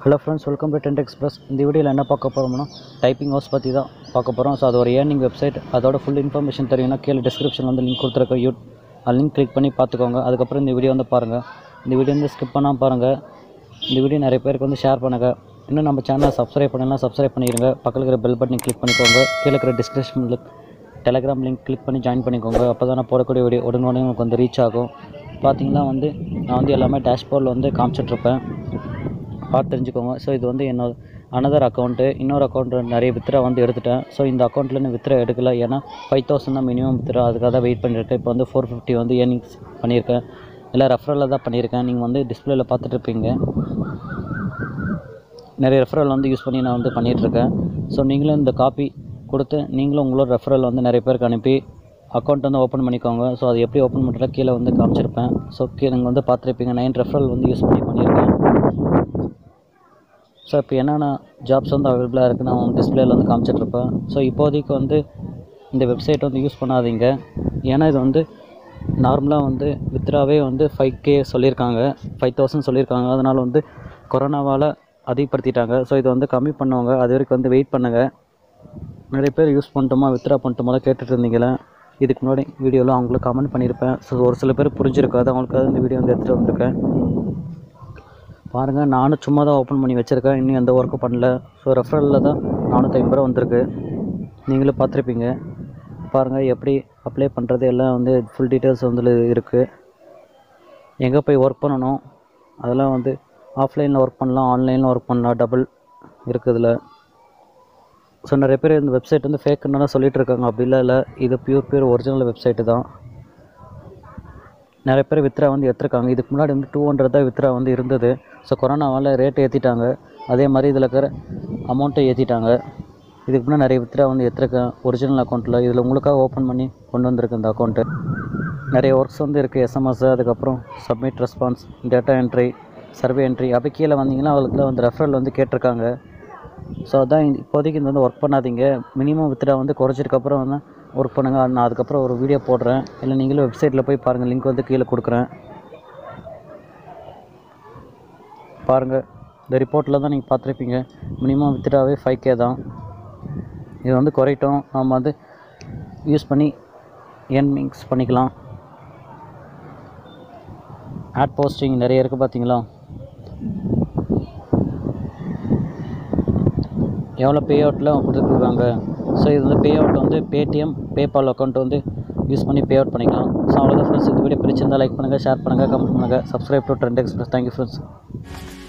hello friends welcome to trend express இந்த video என்ன பார்க்க போகிறோம்னா டைப்பிங் ஹவுஸ் பற்றி தான் பார்க்க போகிறோம் ஸோ அது ஒரு ஏர்னிங் வெப்சைட் அதோட ஃபுல் இன்ஃபர்மேஷன் தெரியும்னா கீழே டிஸ்கிரிப்ஷன் வந்து லிங்க் கொடுத்துருக்க யூ லிங்க் கிளிக் பண்ணி பார்த்துக்கோங்க அதுக்கப்புறம் இந்த வீடியோ வந்து பாருங்கள் இந்த வீடியோ வந்து ஸ்கிப் பண்ணாமல் பாருங்கள் இந்த வீடியோ நிறைய பேருக்கு வந்து ஷேர் பண்ணுங்கள் இன்னும் நம்ம சேனலை சப்ஸ்கிரைப் பண்ணலாம் சப்ஸ்கிரைப் பண்ணிடுங்க பக்கத்தில் இருக்கிற பெல் பட்டனை கிளிக் பண்ணிக்கோங்க கீழே இருக்கிற டிஸ்கிரிப்ஷனில் டெலகிராம் லிங்க் கிளிக் பண்ணி ஜாயின் பண்ணிக்கோங்க அப்போ தான் நான் போடக்கூடிய வீடியோ உடனே உங்களுக்கு வந்து ரீச் ஆகும் பார்த்தீங்கன்னா வந்து நான் வந்து எல்லாமே டேஷ்போர்டில் வந்து காமிச்சிட்ருப்பேன் பார்த்து தெரிஞ்சுக்கோங்க ஸோ இது வந்து என்னோட அனதர் அக்கௌண்ட்டு இன்னொரு அக்கௌண்ட் நிறைய வித்ரா வந்து எடுத்துட்டேன் ஸோ இந்த அக்கௌண்ட்டில் நான் வித்ரா எடுக்கல ஏன்னா ஃபைவ் தௌசண்ட் தான் மினிமம் வித்ரா அதுக்காக தான் வெயிட் பண்ணியிருக்கேன் இப்போ வந்து ஃபோர் ஃபிஃப்டி வந்து ஏர்னிங்ஸ் பண்ணியிருக்கேன் இல்லை ரெஃபரலில் தான் பண்ணியிருக்கேன் நீங்கள் வந்து டிஸ்பிளேல பார்த்துட்டு இருப்பீங்க நிறைய ரெஃபரல் வந்து யூஸ் பண்ணி நான் வந்து பண்ணிகிட்ருக்கேன் ஸோ நீங்களும் இந்த காப்பி கொடுத்து நீங்களும் உங்களோட ரெஃபரல் வந்து நிறைய பேருக்கு அனுப்பி அக்கௌண்ட் வந்து ஓப்பன் பண்ணிக்கோங்க ஸோ அது எப்படி ஓப்பன் பண்ணுறதா கீழே வந்து காமிச்சிருப்பேன் ஸோ கீழே நீங்கள் வந்து பார்த்துருப்பீங்க நைன் ரெஃபரல் வந்து யூஸ் பண்ணி பண்ணியிருக்கேன் ஸோ இப்போ என்னென்ன ஜாப்ஸ் வந்து அவைலபிளாக இருக்குது நான் வந்து டிஸ்பிளேல வந்து காமிச்சிட்ருப்பேன் ஸோ இப்போதைக்கு வந்து இந்த வெப்சைட் வந்து யூஸ் பண்ணாதீங்க ஏன்னா இது வந்து நார்மலாக வந்து வித்ராவே வந்து ஃபைவ் கே சொல்லியிருக்காங்க ஃபைவ் தௌசண்ட் சொல்லியிருக்காங்க அதனால் வந்து கொரோனாவால் அதிகப்படுத்திட்டாங்க ஸோ இதை வந்து கம்மி பண்ணுவாங்க அது வரைக்கும் வந்து வெயிட் பண்ணுங்கள் நிறைய பேர் யூஸ் பண்ணிட்டோமா வித்ரா பண்ணிட்டோமா தான் கேட்டுட்டு இருந்தீங்களே இதுக்கு முன்னாடி வீடியோவில் அவங்களுக்கு கமெண்ட் பண்ணியிருப்பேன் ஸோ ஒரு சில பேர் புரிஞ்சிருக்காது அவங்களுக்காக இந்த வீடியோ வந்து எடுத்துகிட்டு வந்திருக்கேன் பாருங்கள் நானும் சும்மா தான் ஓப்பன் பண்ணி வச்சுருக்கேன் இன்னும் எந்த ஒர்க்கும் பண்ணல ஸோ ரெஃபரலில் தான் நானூற்றி ஐம்பது ரூபா வந்திருக்கு நீங்களும் பார்த்துருப்பீங்க பாருங்கள் எப்படி அப்ளை பண்ணுறது எல்லாம் வந்து ஃபுல் டீட்டெயில்ஸ் வந்து இருக்குது எங்கே போய் ஒர்க் பண்ணணும் அதெல்லாம் வந்து ஆஃப்லைனில் ஒர்க் பண்ணலாம் ஆன்லைனில் ஒர்க் பண்ணலாம் டபுள் இருக்குதுல ஸோ நிறைய பேர் இந்த வெப்சைட் வந்து ஃபேக்குன்னு சொல்லிட்டு இருக்காங்க அப்படி இல்லை இல்லை இது பியூர் பியூர் ஒரிஜினல் வெப்சைட்டு தான் நிறைய பேர் வித்ரா வந்து எடுத்திருக்காங்க இதுக்கு முன்னாடி வந்து டூ ஹண்ட்ரட் தான் வித்ரா வந்து இருந்தது ஸோ கொரோனாவால் ரேட் ஏற்றிட்டாங்க அதே மாதிரி இதில் இருக்கிற அமௌண்ட்டை ஏற்றிட்டாங்க இதுக்கு முன்னாடி நிறைய வித்ரா வந்து எடுத்திருக்கேன் ஒரிஜினல் அக்கௌண்ட்டில் இதில் உங்களுக்காக ஓப்பன் பண்ணி கொண்டு வந்திருக்கேன் இந்த அக்கௌண்ட்டு நிறைய ஒர்க்ஸ் வந்து இருக்குது எஸ்எம்எஸ் அதுக்கப்புறம் submit response data entry survey entry அப்போ கீழே வந்தீங்கன்னா அவங்களுக்கு வந்து ரெஃபரல் வந்து கேட்டிருக்காங்க ஸோ அதான் இந்த- இப்போதைக்கு இந்த வந்து ஒர்க் பண்ணாதீங்க மினிமம் வித்ரா வந்து குறைச்சதுக்கப்புறம் வந்து ஒர்க் பண்ணுங்கள் நான் அதுக்கப்புறம் ஒரு வீடியோ போடுறேன் இல்லை நீங்களும் வெப்சைட்டில் போய் பாருங்கள் லிங்க் வந்து கீழே கொடுக்குறேன் பாருங்கள் இந்த ரிப்போர்ட்டில் தான் நீங்கள் பார்த்துருப்பீங்க மினிமம் வித்ராவே ஃபைவ் கே தான் இது வந்து குறையட்டும் நம்ம வந்து யூஸ் பண்ணி மிக்ஸ் பண்ணிக்கலாம் ஆட் போஸ்டிங் நிறைய இருக்குது பார்த்தீங்களா எவ்வளோ பே அவுட்டில் கொடுத்துருக்காங்க ஸோ இது வந்து பே அவுட் வந்து பேடிஎம் பேபால் அக்கௌண்ட் வந்து யூஸ் பண்ணி பே அவுட் பண்ணிக்கலாம் ஸோ அவ்வளோதான் ஃப்ரெண்ட்ஸ் இந்த வீடியோ பிடிச்சிருந்தா லைக் பண்ணுங்கள் ஷேர் பண்ணுங்கள் கமெண்ட் பண்ணுங்கள் subscribe to trend express thank you friends